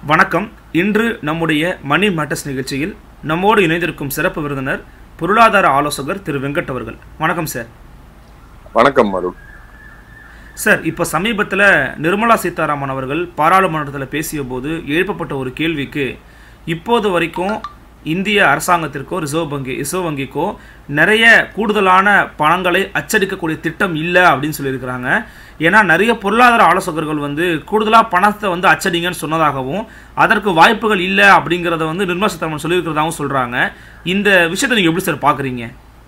வணக்கம் இன்று நம்முடைய மணி மேட்டர்ஸ் நிகழ்ச்சியில் நம்மோடு இணைந்திருக்கும் சிறப்பு விருந்தினர் பொருளாதார ஆலோசகர் திரு வெங்கட் அவர்கள் வணக்கம் சார் வணக்கம் அருள் சார் இப்போ சமீபத்தில் நிர்மலா சீதாராமன் அவர்கள் பாராளுமன்றத்தில் பேசிய போது எழுப்பப்பட்ட ஒரு கேள்விக்கு இப்போது வரைக்கும் இந்திய அரசாங்கத்திற்கோ ரிசர்வ் வங்கி ரிசர்வ் வங்கிக்கோ நிறைய கூடுதலான பணங்களை அச்சடிக்கக்கூடிய திட்டம் இல்லை அப்படின்னு சொல்லியிருக்கிறாங்க ஏன்னா நிறைய பொருளாதார ஆலோசகர்கள் வந்து கூடுதலாக பணத்தை வந்து அச்சடிங்கன்னு சொன்னதாகவும் அதற்கு வாய்ப்புகள் இல்லை அப்படிங்கிறத வந்து நிர்மலா சீதாராமன் சொல்லியிருக்கிறதாகவும் சொல்கிறாங்க இந்த விஷயத்தை நீங்கள் எப்படி சார் பார்க்குறீங்க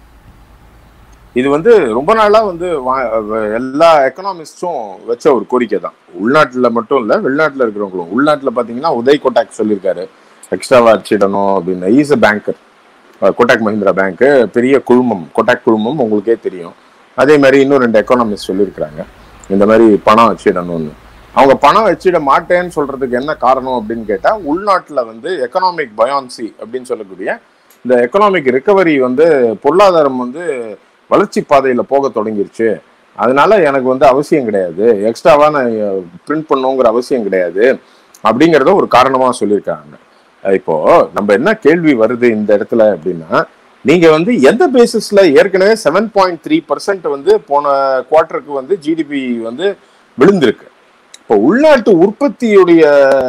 இது வந்து ரொம்ப நாளா வந்து வா- வ- எல்லா எக்கனாமிஸ்டும் வச்ச ஒரு கோரிக்கை தான் உள்நாட்டுல மட்டும் இல்ல வெளிநாட்டுல இருக்கிறவங்களும் உள்நாட்டுல பாத்தீங்கன்னா உதய் கோட்டாக் சொல்லியிருக்காரு எக்ஸ்ட்ராவா அச்சிடணும் அப்படின்னு is a banker Kotak Mahindra bank பெரிய குழுமம் கோட்டாக் குழுமம் உங்களுக்கே தெரியும் அதே மாதிரி இன்னும் ரெண்டு எக்கனாமிஸ்ட் சொல்லியிருக்கிறாங்க இந்த மாதிரி பணம் வச்சிடணும்னு அவங்க பணம் வச்சிட மாட்டேன்னு சொல்றதுக்கு என்ன காரணம் அப்படின்னு கேட்டா உள்நாட்டுல வந்து எக்கனாமிக் பயான்சி அப்படின்னு சொல்லக்கூடிய இந்த எக்கனாமிக் ரிகவரி வந்து பொருளாதாரம் வந்து வளர்ச்சி பாதையில போக தொடங்கிருச்சு அதனால எனக்கு வந்து அவசியம் கிடையாது எக்ஸ்ட்ராவா நான் பிரிண்ட் பண்ணுங்கிற அவசியம் கிடையாது அப்படிங்கறத ஒரு காரணமா சொல்லியிருக்காங்க அஹ் இப்போ நம்ம என்ன கேள்வி வருது இந்த இடத்துல அப்படின்னா நீங்க வந்து எந்த பேசிஸ்ல ஏற்கனவே செவன் பாயிண்ட் த்ரீ பர்சன்ட் வந்து போன குவார்டருக்கு வந்து ஜிடிபி வந்து விழுந்திருக்கு இப்போ உள்நாட்டு உற்பத்தியுடைய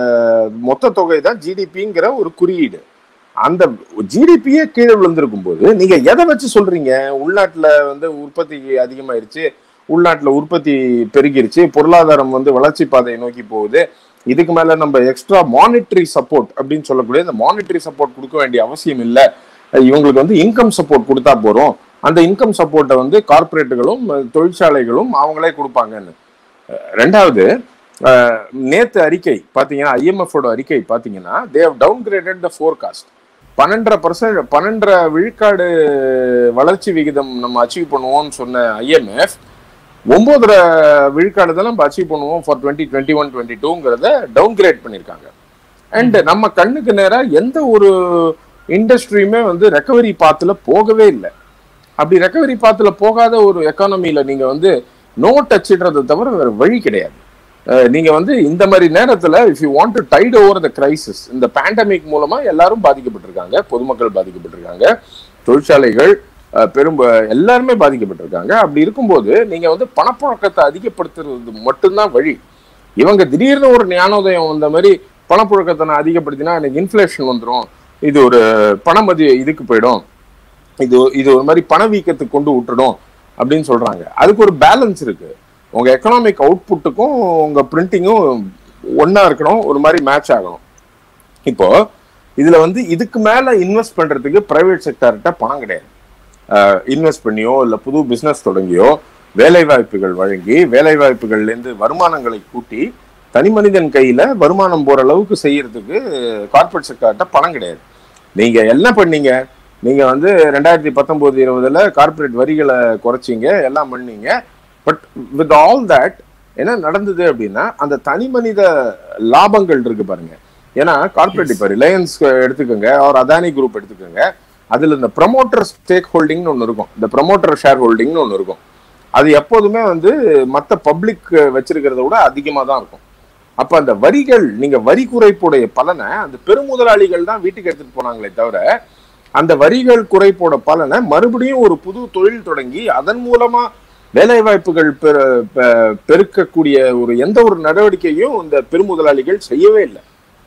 மொத்த தொகை தான் ஜிடிபிங்கிற ஒரு குறியீடு அந்த ஜிடிபியே கீழே விழுந்திருக்கும் போது நீங்க எதை வச்சு சொல்றீங்க உள்நாட்டுல வந்து உற்பத்தி அதிகமாயிருச்சு உள்நாட்டுல உற்பத்தி பெருகிருச்சு பொருளாதாரம் வந்து வளர்ச்சி பாதையை நோக்கி போகுது இதுக்கு மேல நம்ம எக்ஸ்ட்ரா மானிட்டரி சப்போர்ட் அப்படின்னு சொல்லக்கூடிய இந்த மானிட்டரி சப்போர்ட் கொடுக்க வேண்டிய அவசியம் இல்லை இவங்களுக்கு வந்து இன்கம் சப்போர்ட் கொடுத்தா போறோம் அந்த இன்கம் சப்போர்ட்டை வந்து கார்ப்பரேட்டுகளும் தொழிற்சாலைகளும் அவங்களே கொடுப்பாங்கன்னு அஹ் ரெண்டாவது அஹ் நேத்து அறிக்கை பாத்தீங்கன்னா IMF ஓட அறிக்கை பாத்தீங்கன்னா they've downgraded the forecast பன்னெண்டரை பர்சன்ட் பன்னெண்டரை விழுக்காடு வளர்ச்சி விகிதம் நம்ம அச்சீவ் பண்ணுவோம்னு சொன்ன ஐஎம்எஃப் ஒன்பதரை விழுக்காடு தான் நம்ம அச்சீவ் பண்ணுவோம் for twenty twenty one twenty டூங்கிறத டவுன் கிரேட் பண்ணியிருக்காங்க அண்ட் நம்ம கண்ணுக்கு நேரா எந்த ஒரு இண்டஸ்ட்ரியுமே வந்து ரெக்கவரி பாத்துல போகவே இல்லை அப்படி ரெக்கவரி பாத்துல போகாத ஒரு எக்கானமில நீங்க வந்து நோட் அச்சிடுறதை தவிர வேற வழி கிடையாது அஹ் நீங்க வந்து இந்த மாதிரி நேரத்துல if you want to tide over the crisis இந்த பேண்டமிக் மூலமா எல்லாரும் பாதிக்கப்பட்டிருக்காங்க பொதுமக்கள் பாதிக்கப்பட்டிருக்காங்க தொழிற்சாலைகள் அஹ் பெரும் எல்லாருமே பாதிக்கப்பட்டிருக்காங்க அப்படி இருக்கும்போது நீங்க வந்து பணப்புழக்கத்தை அதிகப்படுத்துறது மட்டும்தான் வழி இவங்க திடீர்னு ஒரு ஞானோதயம் வந்த மாதிரி பணப்புழக்கத்தை நான் அதிகப்படுத்தினா எனக்கு இன்ஃப்ளேஷன் வந்துடும் இது ஒரு பணமதி இதுக்கு போயிடும் இது இது ஒரு மாதிரி பணவீக்கத்துக்கு கொண்டு விட்டுடும் அப்படின்னு சொல்றாங்க அதுக்கு ஒரு பேலன்ஸ் இருக்கு உங்க எக்கனாமிக் அவுட்புட்டுக்கும் உங்க பிரிண்டிங்கும் ஒண்ணா இருக்கணும் ஒரு மாதிரி மேட்ச் ஆகணும் இப்போ இதுல வந்து இதுக்கு மேல இன்வெஸ்ட் பண்றதுக்கு பிரைவேட் செக்டார்கிட்ட பணம் கிடையாது இன்வெஸ்ட் பண்ணியோ இல்ல புது பிசினஸ் தொடங்கியோ வேலை வாய்ப்புகள் வழங்கி வேலை வாய்ப்புகள்ல இருந்து வருமானங்களை கூட்டி தனி மனிதன் கையில வருமானம் போற அளவுக்கு செய்யறதுக்கு கார்ப்பரேட் செக்டார்கிட்ட பணம் கிடையாது நீங்க என்ன பண்ணீங்க நீங்க வந்து ரெண்டாயிரத்தி பத்தொன்பது இருபதுல கார்ப்பரேட் வரிகளை குறைச்சிங்க எல்லாம் பண்ணீங்க பட் வித் ஆல் தட் என்ன நடந்தது அப்படின்னா அந்த தனி மனித லாபங்கள் இருக்கு பாருங்க ஏன்னா கார்ப்பரேட் இப்ப ரிலையன்ஸ் எடுத்துக்கோங்க ஒரு அதானி குரூப் எடுத்துக்கோங்க அதுல இந்த ப்ரமோட்டர் ஸ்டேக் ஹோல்டிங்னு ஒன்று இருக்கும் இந்த ப்ரமோட்டர் ஷேர் ஹோல்டிங்னு ஒன்று இருக்கும் அது எப்போதுமே வந்து மற்ற பப்ளிக் வச்சிருக்கிறத விட அதிகமாக தான் இருக்கும் அப்ப அந்த வரிகள் நீங்க வரி குறைப்புடைய பலனை அந்த பெருமுதலாளிகள் தான் வீட்டுக்கு எடுத்துட்டு போனாங்களே தவிர அந்த வரிகள் குறைப்போட பலனை மறுபடியும் ஒரு புது தொழில் தொடங்கி அதன் மூலமா வேலை வாய்ப்புகள் பெரு- பெ- பெருக்கக்கூடிய ஒரு எந்த ஒரு நடவடிக்கையும் இந்த பெருமுதலாளிகள் செய்யவே இல்லை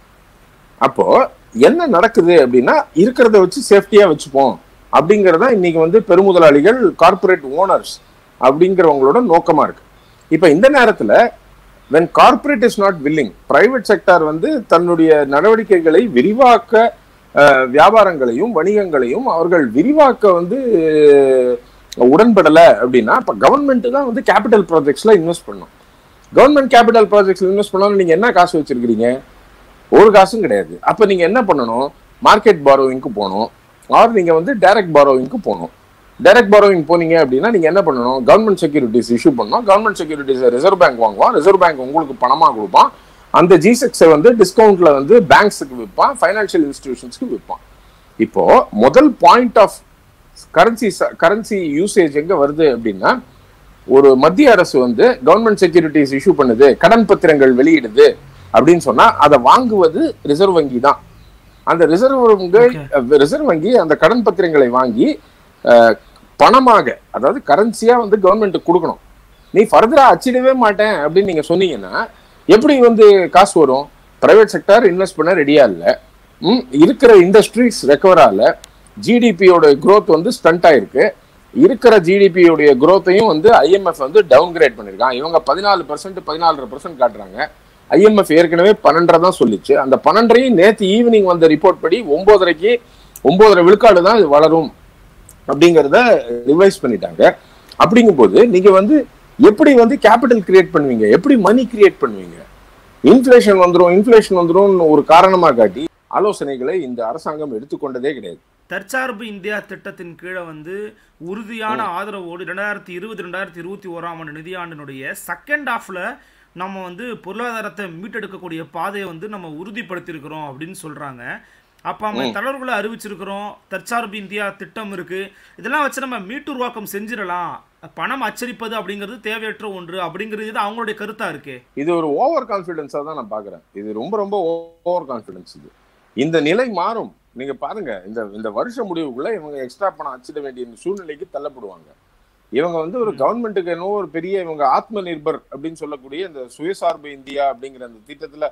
அப்போ என்ன நடக்குது அப்படின்னா இருக்கிறத வச்சு சேஃப்டியா வச்சுப்போம் அப்படிங்கறத இன்னைக்கு வந்து பெருமுதலாளிகள் கார்ப்பரேட் ஓனர்ஸ் அப்படிங்கிறவங்களோட நோக்கமா இருக்கு இப்ப இந்த நேரத்துல when corporate is not willing private sector வந்து தன்னுடைய நடவடிக்கைகளை விரிவாக்க அஹ், வியாபாரங்களையும் வணிகங்களையும் அவர்கள் விரிவாக்க வந்து அஹ், உடன்படல அப்படின்னா இப்ப கவர்மெண்ட் தான் வந்து கேபிட்டல் ப்ராஜெக்ட்ஸ்ல இன்வெஸ்ட் பண்ணும் கவர்மெண்ட் கேபிட்டல் ப்ராஜெக்ட்ஸ்ல இன்வெஸ்ட் பண்ணாலும் நீங்க என்ன காசு வச்சிருக்கீங்க ஒரு காசும் கிடையாது அப்ப நீங்க என்ன பண்ணணும் மார்க்கெட் பாரோவிங்க்கு போகணும் ஆர் நீங்க வந்து டைரக்ட் பாரோவிங்க்கு போகணும் டைரக்ட் பாரோவிங் போனீங்க அப்படின்னா நீங்க என்ன பண்ணணும் கவர்மெண்ட் செக்யூரிட்டிஸ் இஷ்யூ பண்ணணும் கவர்மெண்ட் செக்யூரிட்டிஸ் ரிசர்வ் பேங்க் வாங்குவான் ரிசர்வ் பேங்க் உங்களுக்கு பணமா கொடுப்பான் அந்த ஜிசெக்ஸை வந்து டிஸ்கவுண்ட்ல வந்து பேங்க்ஸுக்கு விற்பான் ஃபைனான்சியல் இன்ஸ்டிடியூஷன்ஸ்க்கு விற்பான் இப்போ முதல் point of currency currency usage எங்க வருது அப்படின்னா ஒரு மத்திய அரசு வந்து கவர்மெண்ட் செக்யூரிட்டிஸ் இஷ்யூ பண்ணுது கடன் பத்திரங்கள் வெளியிடுது அப்படின்னு சொன்னா அதை வாங்குவது ரிசர்வ் வங்கி தான் அந்த ரிசர்வ் வங்கி ரிசர்வ் வங்கி அந்த கடன் பத்திரங்களை வாங்கி அஹ், பணமாக அதாவது கரன்சியா வந்து கவர்மெண்ட்டுக்கு கொடுக்கணும் நீ ஃபர்தரா அச்சிடவே மாட்டேன் அப்படின்னு நீங்க சொன்னீங்கன்னா எப்படி வந்து காசு வரும் பிரைவேட் செக்டார் இன்வெஸ்ட் பண்ண ரெடியா இல்ல ம், இருக்கிற இண்டஸ்ட்ரீஸ் ரெக்கவர் ஆகல ஜிடிபியோட growth வந்து ஸ்டண்ட் ஆயிருக்கு இருக்கிற ஜிடிபியோடைய growth-ஐயும் வந்து ஐஎம்எஃப் வந்து டவுன் கிரேட் பண்ணிருக்கான் இவங்க பதினாலு பர்சன்ட் பதினாலரை பர்சன்ட் காட்டுறாங்க ஐஎம்எஃப் ஏற்கனவே பன்னெண்டரை தான் சொல்லிச்சு அந்த பன்னெண்டரையும் நேத்து ஈவினிங் வந்த ரிப்போர்ட் படி ஒன்பதரைக்கு ஒன்பதரை விழுக்காடு தான் இது வளரும் அப்படிங்கிறத ரிவைஸ் பண்ணிட்டாங்க அப்படிங்கும்போது நீங்க வந்து எப்படி வந்து கேபிட்டல் கிரியேட் பண்ணுவீங்க எப்படி மணி கிரியேட் பண்ணுவீங்க இன்ஃப்ளேஷன் வந்துரும் இன்ஃப்ளேஷன் வந்துரும் ஒரு காரணமா காட்டி ஆலோசனைகளை இந்த அரசாங்கம் எடுத்துக்கொண்டதே கிடையாது தற்சார்பு இந்தியா திட்டத்தின் கீழே வந்து உறுதியான ஆதரவோடு ரெண்டாயிரத்தி இருபது ரெண்டாயிரத்தி இருபத்தி ஓராம் ஆண்டு நிதியாண்டினுடைய செகண்ட் ஹாஃப்ல நம்ம வந்து பொருளாதாரத்தை மீட்டெடுக்கக்கூடிய பாதையை வந்து நம்ம உறுதிப்படுத்தியிருக்கிறோம் அப்படின்னு சொல்றாங்க அப்போ அவங்க தளர்வுகளை அறிவிச்சிருக்கிறோம் தற்சார்பு இந்தியா திட்டம் இருக்கு இதெல்லாம் வச்சு நம்ம மீட்டுருவாக்கம் செஞ்சிடலாம் பணம் அச்சடிப்பது அப்படிங்கிறது தேவையற்ற ஒன்று அப்படிங்கிறது தான் அவங்களுடைய கருத்தா இருக்கே இது ஒரு ஓவர் கான்ஃபிடென்ஸா தான் நான் பாக்குறேன் இது ரொம்ப ரொம்ப ஓவர் கான்ஃபிடென்ஸ் இது இந்த நிலை மாறும் நீங்க பாருங்க இந்த இந்த வருஷ முடிவுக்குள்ள இவங்க எக்ஸ்ட்ரா பணம் அச்சிட வேண்டிய சூழ்நிலைக்கு தள்ளப்படுவாங்க இவங்க வந்து ஒரு கவர்மெண்ட்டுக்கு என்னவோ ஒரு பெரிய இவங்க ஆத்ம நிர்பர் அப்படின்னு சொல்லக்கூடிய இந்த சுயசார்பு இந்தியா அப்படிங்கிற அந்த திட்டத்துல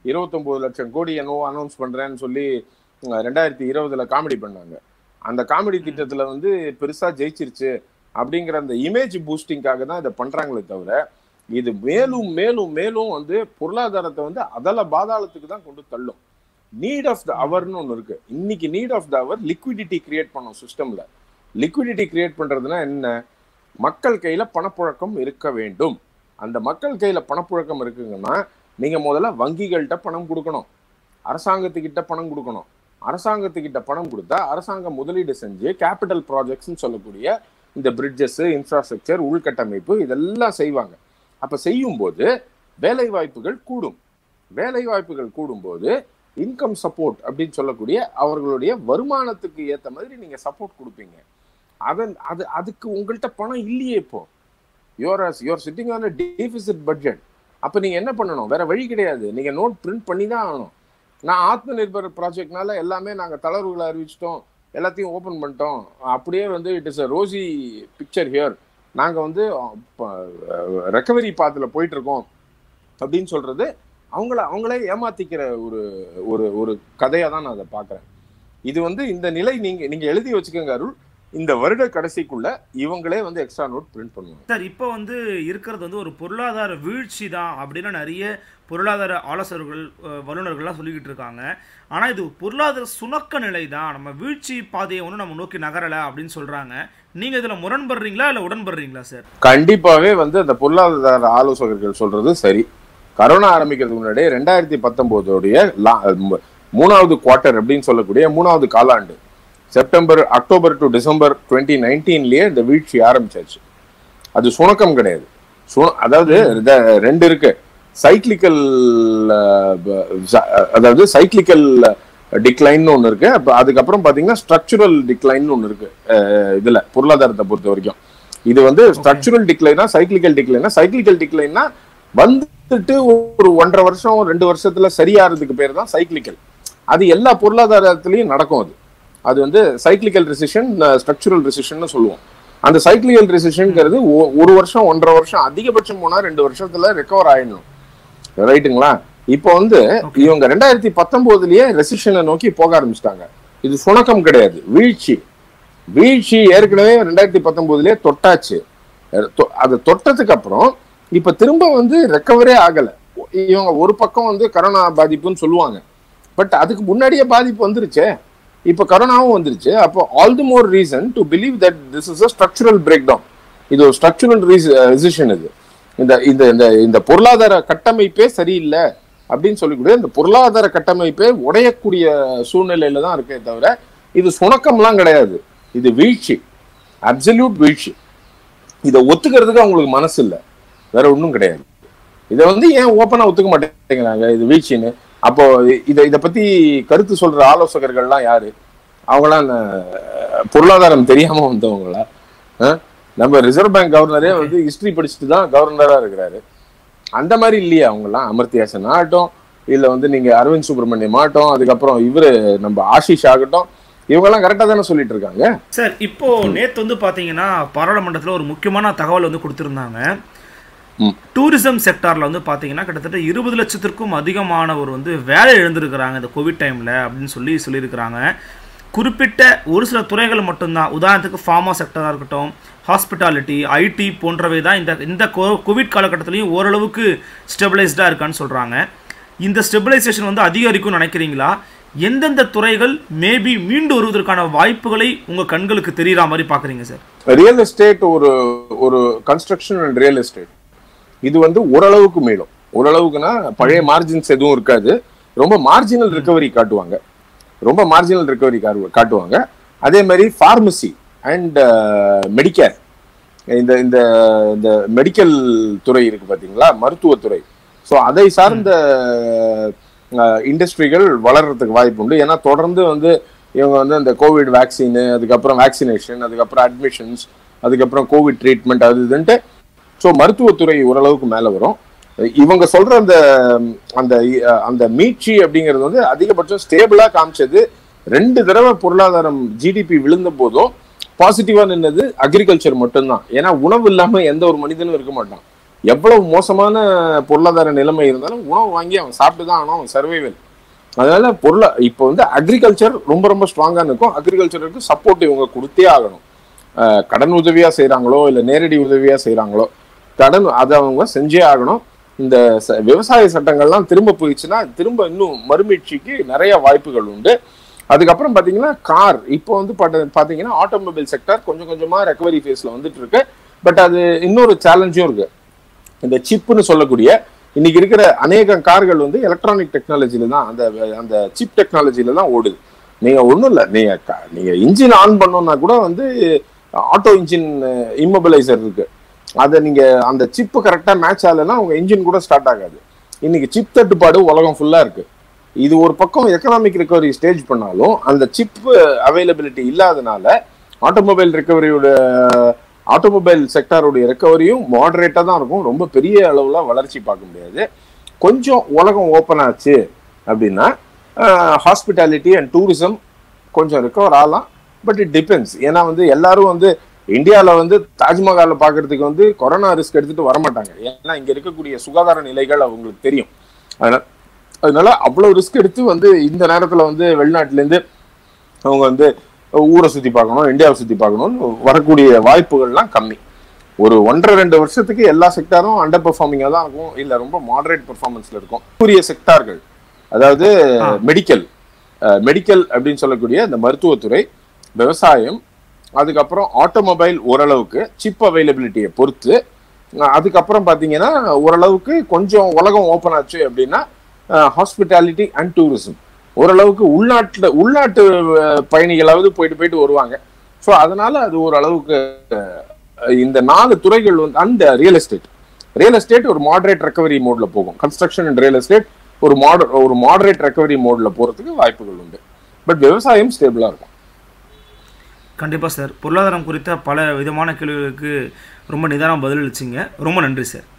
29 லட்சம் கோடி என்னவோ அனௌன்ஸ் பண்றேன்னு சொல்லி அஹ், ரெண்டாயிரத்தி இருபதுல காமெடி பண்ணாங்க அந்த காமெடி திட்டத்துல வந்து பெருசா ஜெயிச்சிருச்சு அப்படிங்கிற அந்த இமேஜ் பூஸ்டிங்காக தான் இதை பண்றாங்களே தவிர இது மேலும் மேலும் மேலும் வந்து பொருளாதாரத்தை வந்து அதல பாதாளத்துக்கு தான் கொண்டு தள்ளும் நீட் ஆஃப் த அவர்னு ஒன்று இருக்கு இன்னைக்கு need of the hour liquidity create பண்ணும் சிஸ்டம்ல லிக்விடிட்டி கிரியேட் பண்றதுன்னா என்ன மக்கள் கையில பணப்புழக்கம் இருக்க வேண்டும் அந்த மக்கள் கையில பணப்புழக்கம் இருக்குங்கன்னா நீங்க முதல்ல வங்கிகள்கிட்ட பணம் கொடுக்கணும் அரசாங்கத்துக்கிட்ட பணம் கொடுக்கணும் அரசாங்கத்துக்கிட்ட பணம் கொடுத்தா அரசாங்கம் முதலீடு செஞ்சு கேபிட்டல் ப்ராஜெக்ட்ஸ்னு சொல்லக்கூடிய இந்த பிரிட்ஜஸ் இன்ஃப்ராஸ்ட்ரக்சர் உள்கட்டமைப்பு இதெல்லாம் செய்வாங்க அப்ப செய்யும் போது வேலை வாய்ப்புகள் கூடும் வேலை வாய்ப்புகள் கூடும்போது இன்கம் சப்போர்ட் அப்படின்னு சொல்லக்கூடிய அவர்களுடைய வருமானத்துக்கு ஏத்த மாதிரி நீங்க சப்போர்ட் கொடுப்பீங்க அதன் அது அதுக்கு உங்கள்கிட்ட பணம் இல்லையே இப்போ you're you're sitting on deficit budget அப்ப நீங்க என்ன பண்ணணும் வேற வழி கிடையாது நீங்க நோட் பிரிண்ட் பண்ணி தான் ஆகணும் நான் ஆத்ம நிர்பர் ப்ராஜெக்ட்னால எல்லாமே நாங்க தளர்வுகளை அறிவிச்சிட்டோம் எல்லாத்தையும் ஓபன் பண்ணிட்டோம் அப்படியே வந்து it is a rosy picture here நாங்க வந்து ரெக்கவரி பாத்துல போயிட்டு இருக்கோம் அப்படின்னு சொல்றது அவங்கள அவங்களே ஏமாத்திக்கிற ஒரு ஒரு ஒரு கதையா தான் நான் அதை பாக்குறேன் இது வந்து இந்த நிலை நீங்க நீங்க எழுதி வச்சுக்கோங்க அருள் இந்த வருட கடைசிக்குள்ள இவங்களே வந்து எக்ஸ்ட்ரா நோட் பிரிண்ட் பண்ணுவாங்க சார் இப்போ வந்து இருக்கிறது வந்து ஒரு பொருளாதார வீழ்ச்சி தான் அப்படின்னு நிறைய பொருளாதார ஆலோசகர்கள் அஹ், வல்லுநர்கள்லாம் சொல்லிக்கிட்டு இருக்காங்க ஆனால் இது பொருளாதார சுணக்க நிலை தான் நம்ம வீழ்ச்சி பாதையை ஒன்றும் நம்ம நோக்கி நகரலை அப்படின்னு சொல்கிறாங்க நீங்கள் இதில் முரண்படுறீங்களா இல்லை உடன்படுறீங்களா சார் கண்டிப்பாவே வந்து அந்த பொருளாதார ஆலோசகர்கள் சொல்றது சரி கரோனா ஆரம்பிக்கிறதுக்கு முன்னாடியே ரெண்டாயிரத்தி பத்தொன்பதோடைய மூணாவது குவார்ட்டர் அப்படின்னு சொல்லக்கூடிய மூணாவது காலாண்டு September October to December twenty நைன்டீன்லயே இந்த வீழ்ச்சி ஆரம்பிச்சாச்சு அது சுணக்கம் கிடையாது சுண அதாவது இந்த ரெண்டு இருக்கு சைக்ளிக்கல் அதாவது சைக்ளிக்கல் டிக்ளைன் ஒன்று இருக்கு அப்ப அதுக்கப்புறம் பாத்தீங்கன்னா ஸ்ட்ரக்சுரல் டிக்ளைன் ஒன்று இருக்கு அஹ் இதுல பொருளாதாரத்தை பொறுத்த வரைக்கும் இது வந்து ஸ்ட்ரக்சுரல் டிக்ளைனா சைக்ளிக்கல் டிக்ளைனா சைக்ளிக்கல் டிக்ளைனா வந்துட்டு ஒரு ஒன்றரை வருஷம் ரெண்டு வருஷத்துல சரியாறதுக்கு பேர் தான் சைக்ளிக்கல் அது எல்லா பொருளாதாரத்திலையும் நடக்கும் அது அது வந்து சைக்ளிக்கல் ரெசிஷன் ஸ்ட்ரக்சுரல் ரெசிஷன் சொல்லுவோம் அந்த சைக்ளிக்கல் ரெசிஷன்ங்கிறது ஒரு வருஷம் ஒன்றரை வருஷம் அதிகபட்சம் போனா ரெண்டு வருஷத்துல ரெக்கவர் ஆயிடணும் ரைட்டுங்களா இப்போ வந்து இவங்க ரெண்டாயிரத்தி பத்தொன்பதுலயே ரெசிஷனை நோக்கி போக ஆரம்பிச்சிட்டாங்க இது சுணக்கம் கிடையாது வீழ்ச்சி வீழ்ச்சி ஏற்கனவே ரெண்டாயிரத்தி பத்தொன்பதுலயே தொட்டாச்சு அஹ் தொ- அது தொட்டதுக்கு அப்புறம் இப்ப திரும்ப வந்து ரெக்கவரே ஆகல இவங்க ஒரு பக்கம் வந்து கரோனா பாதிப்புன்னு சொல்லுவாங்க பட் அதுக்கு முன்னாடியே பாதிப்பு வந்துருச்சே இப்ப கரோனாவும் வந்துருச்சு அப்போ all the more reason to believe that this is a structural break down இது ஒரு ஸ்ட்ரக்சுரல் ரெசிஷன் இது இந்த இந்த இந்த இந்த பொருளாதார கட்டமைப்பே சரியில்லை அப்படின்னு சொல்லக்கூடிய இந்த பொருளாதார கட்டமைப்பே உடையக்கூடிய சூழ்நிலையில தான் இருக்கே தவிர இது சுணக்கம்லாம் கிடையாது இது வீழ்ச்சி அப்சல்யூட் வீழ்ச்சி இதை ஒத்துக்கிறதுக்கு அவங்களுக்கு மனசு இல்லை வேற ஒன்றும் கிடையாது இதை வந்து ஏன் ஓப்பனா ஒத்துக்க மாட்டேங்கிறாங்க இது வீழ்ச்சின்னு அப்போ இதை இதை பத்தி கருத்து சொல்ற ஆலோசகர்கள்லாம் யாரு அவங்களாம் என்ன, பொருளாதாரம் தெரியாம வந்தவங்களா அஹ்? நம்ம ரிசர்வ் பேங்க் கவர்னரே வந்து ஹிஸ்டரி படிச்சுட்டு தான் கவர்னரா இருக்கிறாரு அந்த மாதிரி இல்லையா அவங்கலாம் அமர்த்தியா சென் ஆகட்டும் இல்ல வந்து நீங்க அரவிந்த் சுப்பிரமணியம் ஆகட்டும் அதுக்கப்புறம் இவரு நம்ம ஆஷிஷ் ஆகட்டும் இவங்கெல்லாம் கரெக்டா தானே சொல்லிட்டு இருக்காங்க சார் இப்போ நேத்து வந்து பாத்தீங்கன்னா பாராளுமன்றத்தில் ஒரு முக்கியமான தகவல் வந்து கொடுத்திருந்தாங்க ம். டூரிசம் செக்டார்ல வந்து பாத்தீங்கன்னா கிட்டத்தட்ட இருபது லட்சத்திற்கும் அதிகமானவர் வந்து வேலை இழந்திருக்கிறாங்க இந்த கோவிட் டைம்ல அப்படின்னு சொல்லி சொல்லியிருக்கிறாங்க குறிப்பிட்ட ஒரு சில துறைகள் மட்டும்தான் உதாரணத்துக்கு ஃபார்மா செக்டராக இருக்கட்டும் ஹாஸ்பிட்டாலிட்டி ஐடி போன்றவை தான் இந்த இந்த கோ- கோவிட் காலகட்டத்திலையும் ஓரளவுக்கு ஸ்டெபிளைஸ்டாக இருக்கான்னு சொல்கிறாங்க இந்த ஸ்டெபிலைசேஷன் வந்து அதிகரிக்கும்னு நினைக்கிறீங்களா எந்தெந்த துறைகள் மேபி மீண்டு வருவதற்கான வாய்ப்புகளை உங்கள் கண்களுக்கு தெரியுற மாதிரி பார்க்குறீங்க சார் ரியல் எஸ்டேட் ஒரு ஒரு கன்ஸ்ட்ரக்ஷன் அண்ட் ரியல் எஸ்டேட் இது வந்து ஓரளவுக்கு மேலும் ஓரளவுக்குன்னா பழைய மார்ஜின்ஸ் எதுவும் இருக்காது ரொம்ப மார்ஜினல் ரிகவரி காட்டுவாங்க ரொம்ப மார்ஜினல் ரிகவரி காட்டுவாங்க அதே மாதிரி ஃபார்மசி அண்ட் மெடிக்கேர் இந்த இந்த இந்த மெடிக்கல் துறை இருக்கு பாத்தீங்களா மருத்துவத்துறை ஸோ அதை சார்ந்த இண்டஸ்ட்ரிகள் வளர்றதுக்கு வாய்ப்பு உண்டு ஏன்னா தொடர்ந்து வந்து இவங்க வந்து அந்த கோவிட் வேக்சின் அதுக்கப்புறம் வேக்சினேஷன் அதுக்கப்புறம் அட்மிஷன்ஸ் அதுக்கப்புறம் கோவிட் ட்ரீட்மெண்ட் அது இதுன்ட்டு ஸோ மருத்துவத்துறை ஓரளவுக்கு மேலே வரும் இவங்க சொல்ற அந்த அந்த அந்த மீட்சி அப்படிங்கிறது வந்து அதிகபட்சம் ஸ்டேபிளா காமிச்சது ரெண்டு தடவை பொருளாதாரம் ஜிடிபி விழுந்த போதும் பாசிட்டிவா நின்னது அக்ரிகல்ச்சர் மட்டும்தான் ஏன்னா உணவு இல்லாம எந்த ஒரு மனிதனும் இருக்க மாட்டான் எவ்வளவு மோசமான பொருளாதார நிலைமை இருந்தாலும் உணவு வாங்கி அவன் சாப்பிட்டு தான் ஆனோம் அவன் சர்வைவல் அதனால பொருளா இப்போ வந்து அக்ரிகல்ச்சர் ரொம்ப ரொம்ப ஸ்ட்ராங்கா இருக்கும் அக்ரிகல்ச்சருக்கு சப்போர்ட் இவங்க கொடுத்தே ஆகணும் அஹ் கடன் உதவியா செய்றாங்களோ இல்ல நேரடி உதவியா செய்றாங்களோ கடன் அதை அவங்க செஞ்சே ஆகணும் இந்த ச- விவசாய சட்டங்கள்லாம் திரும்ப போயிடுச்சுன்னா திரும்ப இன்னும் மறுமீட்சிக்கு நிறைய வாய்ப்புகள் உண்டு அதுக்கப்புறம் பாத்தீங்கன்னா கார் இப்போ வந்து பாத்த- பாத்தீங்கன்னா ஆட்டோமொபைல் செக்டர் கொஞ்சம் கொஞ்சமா ரெக்கவரி ஃபேஸ்ல வந்துட்டு இருக்கு பட் அது இன்னொரு சேலஞ்சும் இருக்கு இந்த சிப்னு சொல்லக்கூடிய இன்னைக்கு இருக்கிற அநேக கார்கள் வந்து எலக்ட்ரானிக் டெக்னாலஜில தான் அந்த அந்த சிப் டெக்னாலஜில தான் ஓடுது நீங்க ஒண்ணும் இல்ல நீங்க க- நீங்க இன்ஜின் ஆன் பண்ணோம்னா கூட வந்து ஆட்டோ இன்ஜின் இம்மொபிலைசர் இருக்கு அதை நீங்க அந்த சிப்பு கரெக்டா மேட்ச் ஆகலைன்னா உங்க இன்ஜின் கூட ஸ்டார்ட் ஆகாது இன்னைக்கு சிப் தட்டுப்பாடு உலகம் ஃபுல்லா இருக்கு இது ஒரு பக்கம் எக்கனாமிக் ரெக்கவரி ஸ்டேஜ் பண்ணாலும் அந்த சிப் அவைலபிலிட்டி இல்லாதனால ஆட்டோமொபைல் ரெக்கவரியோட ஆட்டோமொபைல் செக்டாருடைய ரெக்கவரியும் மாடரேட்டாக தான் இருக்கும் ரொம்ப பெரிய அளவுல வளர்ச்சி பார்க்க முடியாது கொஞ்சம் உலகம் ஓப்பன் ஆச்சு அப்படின்னா ஹாஸ்பிட்டாலிட்டி அண்ட் டூரிசம் கொஞ்சம் ரெக்கவர் ஆகலாம் பட் இட் டிபெண்ட்ஸ் ஏன்னா வந்து எல்லாரும் வந்து இந்தியாவில் வந்து தாஜ்மஹாலை பார்க்கறதுக்கு வந்து கொரோனா ரிஸ்க் எடுத்துட்டு வரமாட்டாங்க ஏன்னா இங்க இருக்கக்கூடிய சுகாதார நிலைகள் அவங்களுக்கு தெரியும் அதனால அதனால அவ்வளவு ரிஸ்க் எடுத்து வந்து இந்த நேரத்துல வந்து வெளிநாட்டுல இருந்து அவங்க வந்து ஊரை சுத்தி பார்க்கணும் இந்தியாவை சுத்தி பார்க்கணும்னு வரக்கூடிய வாய்ப்புகள்லாம் கம்மி ஒரு ஒன்றரை ரெண்டு வருஷத்துக்கு எல்லா செக்டாரும் அண்டர் பெர்ஃபார்மிங்கா தான் இருக்கும் இல்ல ரொம்ப மாடரேட் பெர்ஃபார்மன்ஸ்ல இருக்கும் கூறிய செக்டார்கள் அதாவது ஆ. மெடிக்கல் மெடிக்கல் அப்படின்னு சொல்லக்கூடிய இந்த மருத்துவத்துறை விவசாயம் அதுக்கப்புறம் ஆட்டோமொபைல் ஓரளவுக்கு சிப் அவைலபிலிட்டியை பொறுத்து அஹ் அதுக்கப்புறம் பார்த்தீங்கன்னா ஓரளவுக்கு கொஞ்சம் உலகம் ஓப்பன் ஆச்சு அப்படின்னா ஹாஸ்பிட்டாலிட்டி அண்ட் டூரிசம் ஓரளவுக்கு உள்நாட்டில் உள்நாட்டு அஹ், பயணிகளாவது போயிட்டு போயிட்டு வருவாங்க ஸோ அதனால அது ஓரளவுக்கு அஹ், இந்த நாலு துறைகள் வந்து அந்த ரியல் எஸ்டேட் ரியல் எஸ்டேட் ஒரு மாடரேட் ரெக்கவரி மோட்ல போகும் கன்ஸ்ட்ரக்ஷன் அண்ட் ரியல் எஸ்டேட் ஒரு மாடர் ஒரு மாடரேட் ரெக்கவரி மோட்ல போறதுக்கு வாய்ப்புகள் உண்டு பட் விவசாயம் ஸ்டேபிளா இருக்கும் கண்டிப்பாக சார் பொருளாதாரம் குறித்த பல விதமான கேள்விகளுக்கு ரொம்ப நிதானம் பதிலளிச்சிங்க ரொம்ப நன்றி சார்